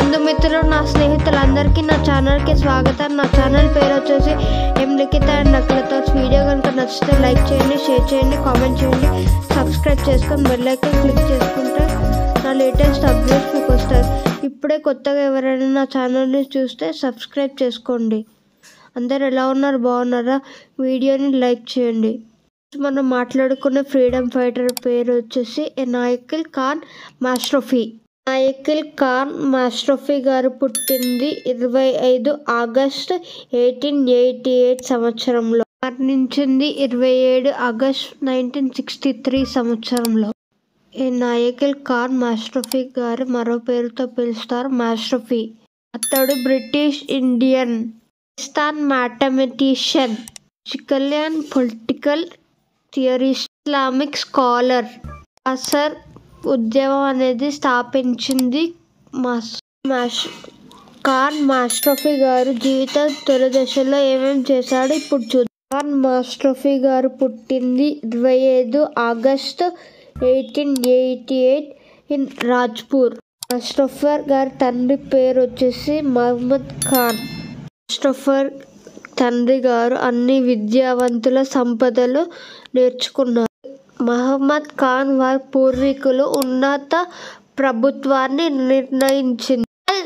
బంధుమిత్రులు నా స్నేహితులందరికీ నా ఛానల్కి స్వాగతం నా ఛానల్ పేరు వచ్చేసి ఎం లిఖిత అండ్ నకులతో వీడియో కనుక నచ్చితే లైక్ చేయండి షేర్ చేయండి కామెంట్ చేయండి సబ్స్క్రైబ్ చేసుకొని బెల్ ఐకాన్ క్లిక్ చేసుకుంటే నా లేటెస్ట్ అప్డేట్స్ మీకు వస్తాయి ఇప్పుడే కొత్తగా ఎవరైనా నా ఛానల్ని చూస్తే సబ్స్క్రైబ్ చేసుకోండి అందరు ఎలా ఉన్నారు బాగున్నారా వీడియోని లైక్ చేయండి మనం మాట్లాడుకునే ఫ్రీడమ్ ఫైటర్ పేరు వచ్చేసి ఎనాయకిల్ ఖాన్ మాస్ట్రోఫీ నాయకిల్ ఖాన్ మాస్ట్రోఫీ గారు పుట్టింది ఇరవై ఐదు ఆగస్ట్ ఎయిటీన్ ఎయిటీ ఎయిట్ సంవత్సరంలో మరణించింది ఇరవై ఏడు ఆగస్ట్ నైన్టీన్ సిక్స్టీ త్రీ సంవత్సరంలో ఈ నాయకిల్ ఖాన్ మాస్ట్రోఫీ గారు మరో పేరుతో పిలుస్తారు మాస్ట్రోఫీ అతడు British Indian Pakistan mathematician physical and political theorist Islamic scholar అసర్ ఉద్యమం అనేది స్థాపించింది మాస్ మాస్ ఖాన్ మాస్ట్రోఫీ గారు జీవిత తొలి దశలో ఏమేమి చేశాడో ఇప్పుడు చూద్దాం ఖాన్ మాస్ట్రోఫీ గారు పుట్టింది ఇరవై ఐదు August eighteen eighty eight in Rajpur మాస్ట్రోఫర్ గారి తండ్రి పేరు వచ్చేసి మహమ్మద్ ఖాన్ మాస్ట్రోఫర్ తండ్రి గారు అన్ని విద్యావంతుల సంపదలు నేర్చుకున్నారు మహమ్మద్ ఖాన్ వారి పూర్వీకులు ఉన్నత ప్రభుత్వాన్ని నిర్ణయించింది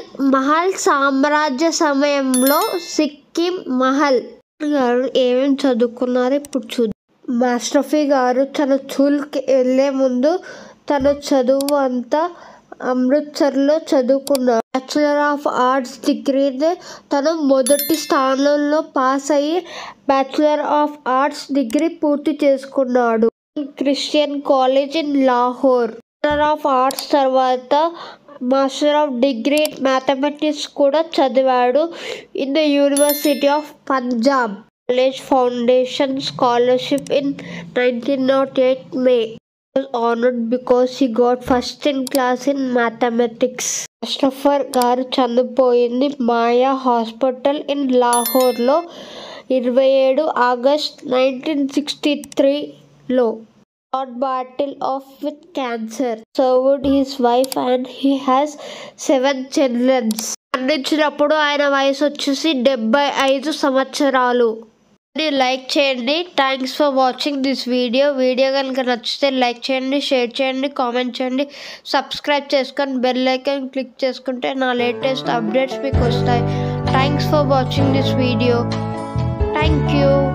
మహల్ సామ్రాజ్య సమయంలో సిక్కిం మహల్ గారు ఏమేమి చదువుకున్నారో ఇప్పుడు చూద్దాం మాస్టఫీ గారు తన స్కూల్కి వెళ్ళే ముందు తన చదువు అంతా అమృత్సర్లో చదువుకున్నాడు బ్యాచులర్ ఆఫ్ ఆర్ట్స్ డిగ్రీని తను మొదటి స్థానంలో పాస్ అయ్యి బ్యాచులర్ ఆఫ్ ఆర్ట్స్ డిగ్రీ పూర్తి చేసుకున్నాడు Christian college in Lahore bachelor of arts తర్వాత master of degree in mathematics కూడా చదివాడు in the university of Punjab college foundation scholarship in nineteen nought eight మే was honored because he got first in class in mathematics. క్రిస్టఫర్ గారు చనిపోయింది Mayo hospital in లాహోర్లో ఇరవై ఏడు ఆగస్ట్ నైన్టీన్ సిక్స్టీ త్రీలో got battle of with cancer served his wife and he has seven childrens మరణించినప్పుడు ఆయన వయసు వచ్చేసి డెబ్బై ఐదు సంవత్సరాలు లైక్ చేయండి thanks for watching this video video కనుక నచ్చితే లైక్ చేయండి షేర్ చేయండి కామెంట్ చేయండి సబ్స్క్రైబ్ చేసుకొని బెల్ ఐకాన్ క్లిక్ చేసుకుంటే నా లేటెస్ట్ అప్డేట్స్ మీకు వస్తాయి thanks for watching this video thank you